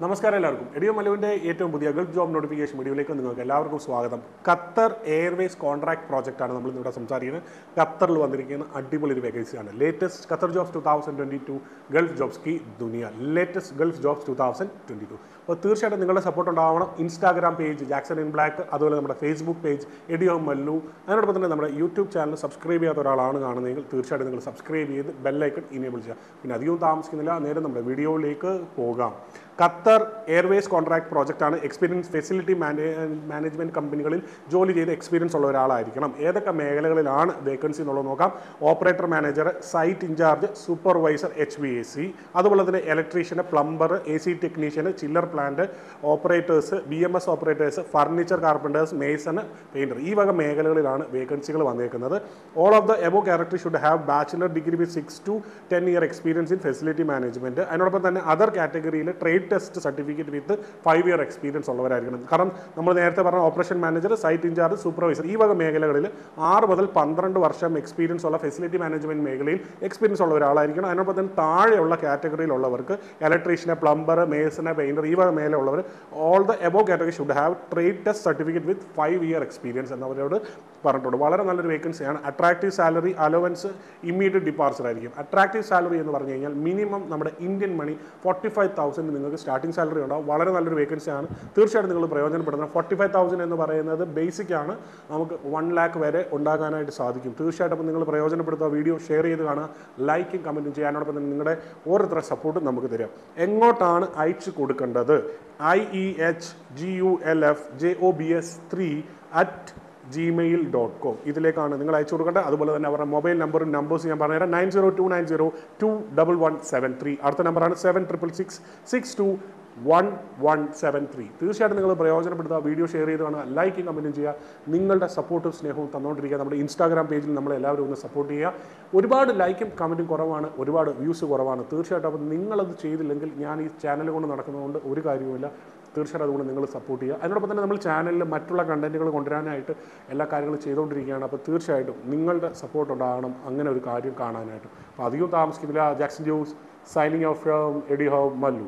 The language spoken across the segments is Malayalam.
നമസ്കാരം എല്ലാവർക്കും എഡിയോ മലുവിൻ്റെ ഏറ്റവും പുതിയ ഗൾഫ് ജോബ് നോട്ടിഫിക്കേഷൻ വീഡിയോയിലേക്ക് നിങ്ങൾക്ക് എല്ലാവർക്കും സ്വാഗതം ഖത്തർ എയർവേസ് കോൺട്രാക്ട് പ്രോജക്റ്റാണ് നമ്മൾ ഇവിടെ സംസാരിക്കുന്നത് ഖത്തറിൽ വന്നിരിക്കുന്ന അടിപൊളി ഒരു വേക്കൻസിയാണ് latest Qatar jobs two thousand twenty two gulf jobs കി ദുനിയ latest gulf jobs two thousand twenty two അപ്പോൾ തീർച്ചയായിട്ടും നിങ്ങളുടെ സപ്പോർട്ട് ഉണ്ടാവണം Instagram page Jackson in black അതുപോലെ നമ്മുടെ ഫേസ്ബുക്ക് പേജ് എഡിയോ മല്ലു അതിനോടൊപ്പം തന്നെ നമ്മുടെ യൂട്യൂബ് ചാനൽ സബ്സ്ക്രൈബ് ചെയ്യാത്ത ഒരാളാണ് കാണുന്നതെങ്കിൽ തീർച്ചയായിട്ടും നിങ്ങൾ സബ്സ്ക്രൈബ് ചെയ്ത് ബെല്ലൈക്കൺ ഇനേബിൾ ചെയ്യുക പിന്നെ അധികവും താമസിക്കുന്നില്ല നേരെ നമ്മുടെ വീഡിയോയിലേക്ക് പോകാം ഖത്തർ എയർവേസ് കോൺട്രാക്ട് പ്രോജക്റ്റാണ് എക്സ്പീരിയൻസ് ഫെസിലിറ്റി മാനേജ്മെൻറ്റ് കമ്പനികളിൽ ജോലി ചെയ്ത് എക്സ്പീരിയൻസ് ഉള്ള ഒരാളായിരിക്കണം ഏതൊക്കെ മേഖലകളിലാണ് വേക്കൻസി എന്നുള്ളത് നോക്കാം operator manager site in charge supervisor H B A C അതുപോലെ തന്നെ electrician plumber A C technician chiller plant operators B M S operators furniture carpenters mason painter ഈ വക മേഖലകളിലാണ് വേക്കൻസികൾ വന്നേക്കുന്നത് all of the above character should have bachelor degree with six to ten year experience in facility management അതിനോടൊപ്പം തന്നെ അതർ കാറ്റഗറിയിൽ trade test certificate with five year experience ഉള്ളവരായിരിക്കണം കാരണം നമ്മൾ നേരത്തെ പറഞ്ഞ operation manager site in charge supervisor ഈ വക മേഖലകളിൽ ആറ് മുതൽ പന്ത്രണ്ട് വർഷം എക്സ്പീരിയൻസ് ഉള്ള ഫെസിലിറ്റി മാനേജ്മെൻറ്റ് മേഖലയിൽ എക്സ്പീരിയൻസ് ഉള്ള ഒരാളായിരിക്കണം അതിനോടൊപ്പം തന്നെ താഴെയുള്ള കാറ്റഗറിയിലുള്ളവർക്ക് ഇലക്ട്രീഷ്യനെ പ്ലംബർ മേസനെ പെയിൻറ്റർ ഈ വക മേലെയുള്ളവർ all the above category should have trade test certificate with five year experience എന്നവരോട് പറഞ്ഞിട്ടുണ്ട് വളരെ നല്ലൊരു വേക്കൻസിയാണ് attractive salary allowance immediate departure ആയിരിക്കും അട്രാക്റ്റീവ് സാലറി എന്ന് പറഞ്ഞു കഴിഞ്ഞാൽ മിനിമം നമ്മുടെ Indian money forty five thousand നിങ്ങൾക്ക് സ്റ്റാർട്ടിംഗ് സാലറി ഉണ്ടാവും വളരെ നല്ലൊരു വേക്കൻസിയാണ് തീർച്ചയായിട്ടും നിങ്ങൾ പ്രയോജനപ്പെടുന്നത് ഫോർട്ടി ഫൈവ് തൗസൻഡ് എന്ന് പറയുന്നത് ബേസിക് ആണ് നമുക്ക് വൺ ലാക്ക് വരെ ഉണ്ടാക്കാനായിട്ട് സാധിക്കും തീർച്ചയായിട്ടും അപ്പോൾ നിങ്ങൾ പ്രയോജനപ്പെടുത്തുക വീഡിയോ ഷെയർ ചെയ്ത് കാണുക ലൈക്കും കമൻറ്റും ചെയ്യാനോടൊപ്പം തന്നെ നിങ്ങളുടെ ഓരോരുത്തരുടെ സപ്പോർട്ടും നമുക്ക് തരാം എങ്ങോട്ടാണ് അയച്ചു കൊടുക്കേണ്ടത് I E H G U L F J O B S three at Gmail dot com ഇതിലേക്കാണ് നിങ്ങൾ അയച്ചു കൊടുക്കേണ്ടത് അതുപോലെ തന്നെ അവരുടെ മൊബൈൽ നമ്പറും നമ്പേഴ്സ് ഞാൻ പറഞ്ഞുതരാം nine zero two nine zero two double one seven three അടുത്ത നമ്പറാണ് seven triple six six two one one seven three തീർച്ചയായിട്ടും നിങ്ങൾ പ്രയോജനപ്പെടുത്തുക വീഡിയോ ഷെയർ ചെയ്ത് കാണുക ലൈക്കും കമൻറ്റും ചെയ്യുക നിങ്ങളുടെ സപ്പോർട്ടും സ്നേഹവും തന്നുകൊണ്ടിരിക്കുക നമ്മുടെ ഇൻസ്റ്റാഗ്രാം പേജിൽ നമ്മളെല്ലാവരും ഒന്ന് സപ്പോർട്ട് ചെയ്യുക ഒരുപാട് ലൈക്കും കമൻറ്റും കുറവാണ് ഒരുപാട് വ്യൂസ് കുറവാണ് തീർച്ചയായിട്ടും അപ്പോൾ നിങ്ങളത് ചെയ്തില്ലെങ്കിൽ ഞാൻ ഈ ചാനൽ കൊണ്ട് നടക്കുന്നതുകൊണ്ട് ഒരു കാര്യവുമില്ല തീർച്ചയായിട്ടും അതുകൊണ്ട് നിങ്ങൾ സപ്പോർട്ട് ചെയ്യുക അതിനോടൊപ്പം തന്നെ നമ്മൾ ചാനലിൽ മറ്റുള്ള കണ്ടന്റുകൾ കൊണ്ടുവരാനായിട്ട് എല്ലാ കാര്യങ്ങളും ചെയ്തുകൊണ്ടിരിക്കുകയാണ് അപ്പോൾ തീർച്ചയായിട്ടും നിങ്ങളുടെ സപ്പോർട്ട് ഉണ്ടാകണം അങ്ങനെ ഒരു കാര്യം കാണാനായിട്ട് അപ്പോൾ അധികം താമസിക്കുന്നില്ല Jackson juice signing off from എഡി ഹോ മല്ലു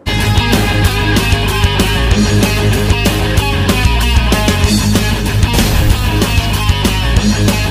Thank